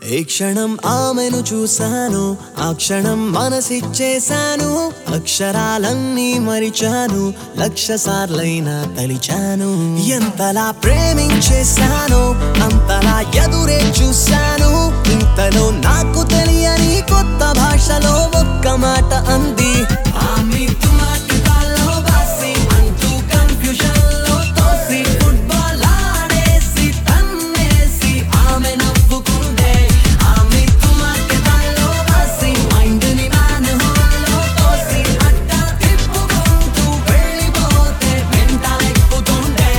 ఏ క్షణం ఆమెను చూశాను ఆ క్షణం మనసిచ్చేశాను అక్షరాలన్నీ మరిచాను లక్ష సార్లైనా తలిచాను ఎంతలా ప్రేమించేశాను అంతలా ఎదురే చూశాను ఇంతలో నాకు తెలియని కొత్త భాషలో ఒక్క మాట అంది ఆమె తుమాకి కాల్లో బాసి అంటూ కన్ఫ్యూజన్ లో తోసి ఫుట్బాల్ ఆడేసి తన్నేసి ఆమె నవ్వుకుందే ఆమె తుమాకి కాల్లో బాసి మైండ్ ని నాన్న హోల్లో తోసి అట్టా తిప్పుకుంటూ వెళ్ళిపోతే వెంట ఎక్కుతుండే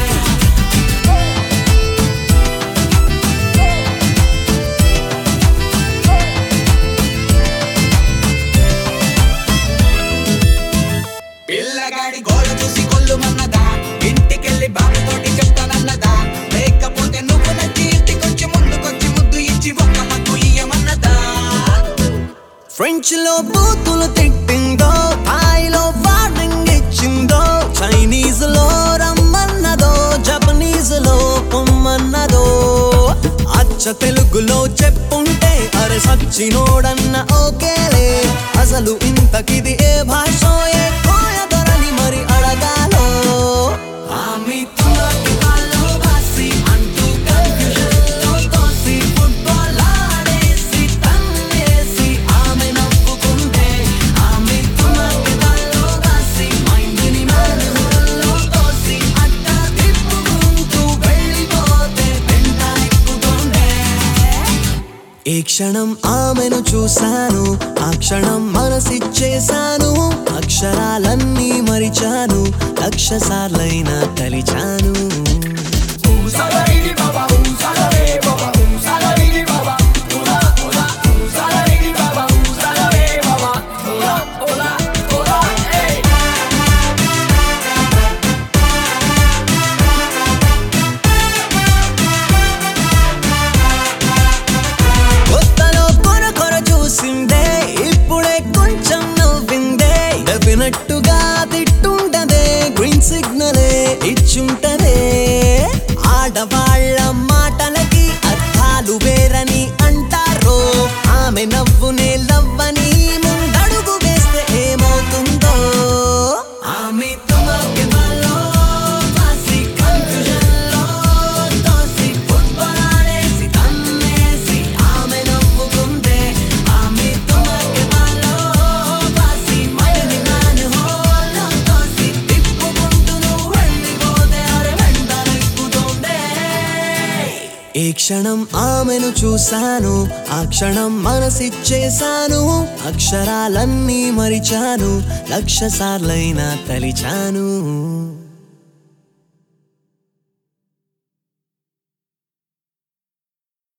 పిల్లగాడి గోడ చూసి కొల్లుమన్నదా ఇంటికెళ్ళి బాబుతోటి చెప్తానన్నదా లేకపోతే నువ్వు నచ్చి ఇంటికొచ్చి ముందుకొచ్చి ముద్దు ఇచ్చి ఒక్క మగ్గు ఇయ్యమన్నదా ఫ్రెంచ్ లో బూతులు తిట్టిందో థాయిలో వార్నింగ్ ఇచ్చిందో చైనీస్ లో రమ్మన్నదో జపనీస్ లో పొమ్మన్నదో అచ్చ తెలుగులో చెప్పుంటే అరే సచ్చినోడన్న ఓకేలే అసలు ఇంతకిది ఏ భాష ఏ కోయదొరని మరి అడగాలో ఆమె తులకి కాల్లో బాసి అంటూ కన్ఫ్యూజన్ లో తోసి ఫుట్బాల్ ఆడేసి తన్నేసి ఆమె నవ్వుకుంటే ఆమె తులకి కాల్లో బాసి మైండ్ ని మానవుల్లో తోసి అట్టా తిప్పుకుంటూ వెళ్ళిపోతే వెంట ఎక్కుతుండే ఏ క్షణం ఆమెను చూశాను ఆ క్షణం మనసిచ్చేశాను అక్షరాలన్నీ మరిచాను లక్ష సార్లైనా తలిచాను కొత్తలో కొర కొర చూసిందే ఇప్పుడే కొంచెం నవ్విందే డెఫినట్టుగా తిట్టుంటదే గ్రీన్ సిగ్నలే ఇచ్చుంటదే ఆడవాళ్ళ మాటలకి అర్థాలు వేరని అంటారో ఆమె నవ్వునే లవ్వని ముందడుగు వేస్తే ఏమవుతుందో ఆమె తుమకి వల్లో వాసి కన్ఫ్యూజన్లో తోసి ఫుట్బాల్ ఆడేసి తన్నేసి ఆమె నవ్వుకుందే ఆమె తుమకి వల్లో వాసి మైండ్ నాన్న హోల్లో తోసి తిప్పుకుంటూ నువ్వు వెళ్ళిపోతే అరే వెంట ఎక్కుతుందే ఏ క్షణం ఆమెను చూశాను ఆ క్షణం మనసిచ్చేశాను అక్షరాలన్నీ మరిచాను లక్ష సార్లైనా తలిచాను